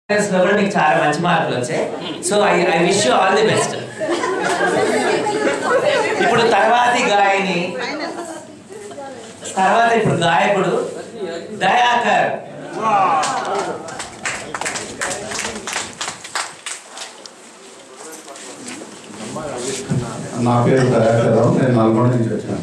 Science లో కూడా మీకు చాలా మంచి మార్కులు వచ్చాయి so I I wish you all the best ఇప్పుడు తర్వాతి గాయని తర్వాత ఇప్పుడు గాయకుడు దయాకర్ నా పేరు దయాకరావు నేను నల్గొండ నుంచి వచ్చాను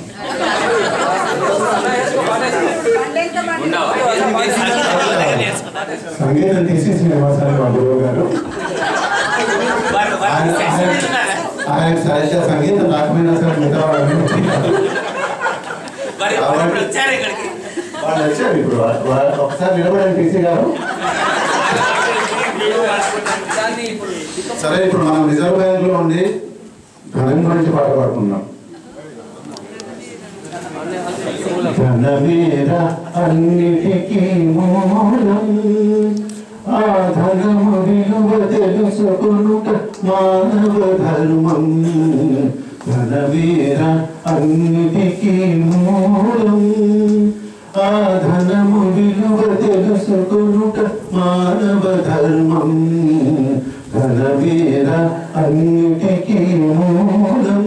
సంగీతం తీసి శ్రీనివాసారి మా గురువు గారు వాడు- వాడు ఆయన- సెక్షన్ ఇస్తున్నారా? ఆయన సరిగ్గా సంగీతం రాకపోయినా సరే మిగతా వాళ్ళని వాడు వాడు ఇప్పుడు వచ్చారు ఇక్కడికి వాళ్ళు వచ్చారు ఇప్పుడు వా- వా- ఒకసారి నిలబడండి టీసీ గారు సరే ఇప్పుడు మనం రిజర్వ్ బ్యాంక్ లో ఉండి ధనం గురించి పాట పాడుకుందాం ధనమేర అన్నిటికీ మూలం ఆ ధనము విలువ తెలుసుకొనుట మానవ ధర్మం ధనమేర అన్నిటికీ మూలం ఆ ధనము విలువ తెలుసుకొనుట మానవ ధర్మం ధనమేర అన్నిటికీ మూలం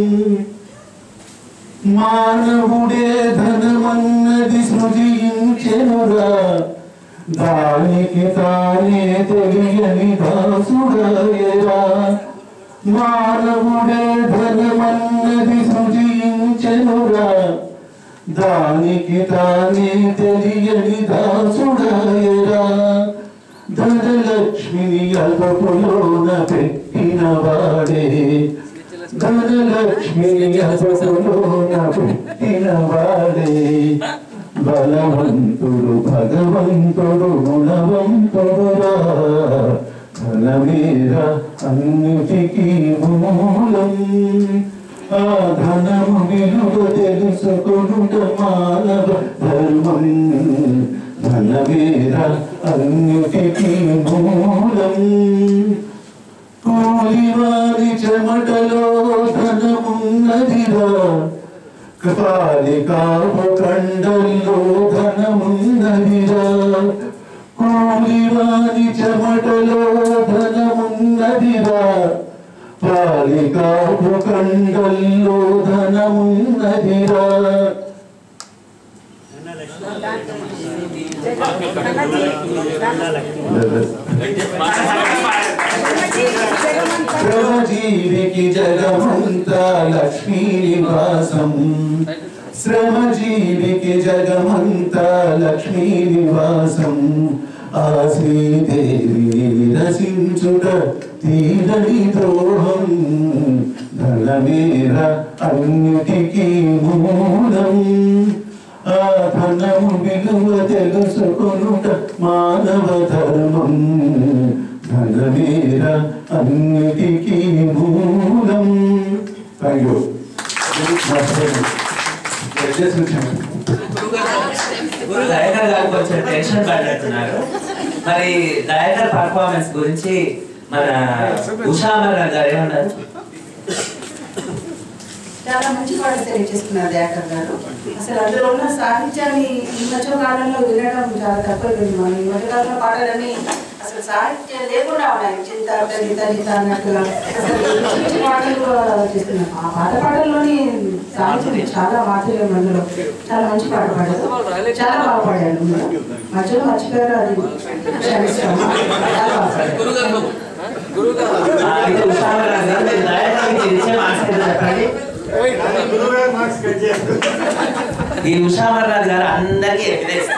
మానవుడే ధనమన్నది సృజించెనురా దానికి తానే తెలియని దాసుడాయరా మానవుడే ధనమన్నది సృజించెనురా దానికి తానే తెలియని దాసుడాయరా ధనలక్ష్మిని అల్పపులోన పెట్టిన వాడే ధనలక్ష్మిని అల్పపులోన పెట్టిన వాడే బలవంతుడు భగవంతుడు గుణవంతుడురా ధనమేర అన్నిటికీ మూలం ఆ ధనము విలువ తెలుసుకొనుట మానవ ధర్మం ధనమేర అన్నిటికీ మూలం కూలివారి చెమటలో ధనమున్నదిరా కపాలికాపు కండల్లో ధనమున్నదిరా కూలివారి చెమటలో ధనమున్నదిరా పాలికాపు కండల్లో ధనమున్నదిరా శ్రమజీవికి జగమంతా లక్ష్మీ నివాసం శ్రమజీవికి జగమంతా లక్ష్మీ నివాసం ఆ శ్రీదేవి రసించుట తీరని ద్రోహం ధనమేర అన్నిటికీ మూలం ఆ ధనము విలువ తెలుసుకొనుట మానవ ధర్మం ధనమేర అన్నిటికీ మూలం థ్యాంక్ యూ గురు దయాకర్ గారు కొంచెం టెన్షన్ పడినట్టున్నారు మరి దయాకర్ పర్ఫార్మెన్స్ గురించి మన ఉషామర్ గారు ఏమన్నారు చాలా మంచి పాటలు తెలియజేస్తున్నారు దయాకర్ గారు అసలు అందులో ఉన్న సాహిత్యాన్ని ఈ మధ్య కాలంలో వినడం చాలా తక్కువైపోయింది మనం ఈ మధ్య కాలంలో పాటలన్నీ అసలు సాహిత్యం లేకుండా ఉన్నాయి చింత తనిత నిత అన్నట్టుగా అసలు పిచ్చి పిచ్చి పాటలు చేస్తున్నాం ఆ పాత పాటల్లోని సాహిత్యం చాలా మాధుర్యం అందులో చాలా మంచి పాట పాడారు చాలా బాగా పాడారు మధ్యలో మర్చిపోయారు అది క్షమిస్తాము చాలా బాగా పాడారు ఆ, అయితే ఉషామర్ గారు మీరు దయాకర్ మీకు ఇచ్చే మార్క్స్ ఏంటో చెప్పండి ఈ ఉషామర్ రాజు గారు అందరికీ ఎవిడెన్స్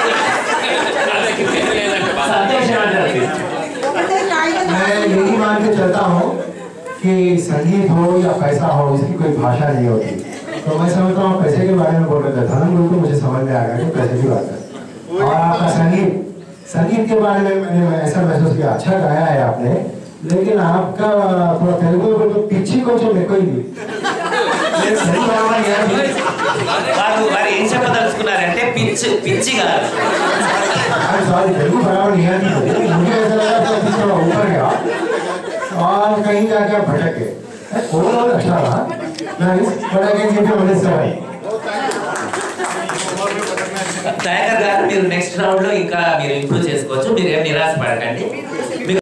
సంతోషం అంటారు मैं यही मान के चलता हूँ कि संगीत हो या पैसा हो इसकी कोई भाषा नहीं होती तो मैं समझता हूँ पैसे के बारे में बोल रहे थे धर्म गुरु को मुझे समझ में आ गया कि पैसे की बात है और आपका संगीत संगीत के बारे में मैंने ऐसा महसूस किया अच्छा गाया है आपने लेकिन आपका थोड़ा तेलुगु में बोलते पिछी को जो मेरे को ही दी सही बराबर यार వారు వారు ఏం చెప్పదలుచుకున్నారంటే పిచ్చి పిచ్చి కాదు सॉरी तेलुगु बराबर नहीं आती मुझे मुझे ऐसा लगा था कि थोड़ा ऊपर गया और कहीं जाके आप भटक गए ओवरऑल अच्छा रहा nice but I can give you honest Dayakar garu మీరు నెక్స్ట్ రౌండ్ లో ఇంకా మీరు ఇంప్రూవ్ చేసుకోవచ్చు మీరు ఏం నిరాశ పడకండి మీకు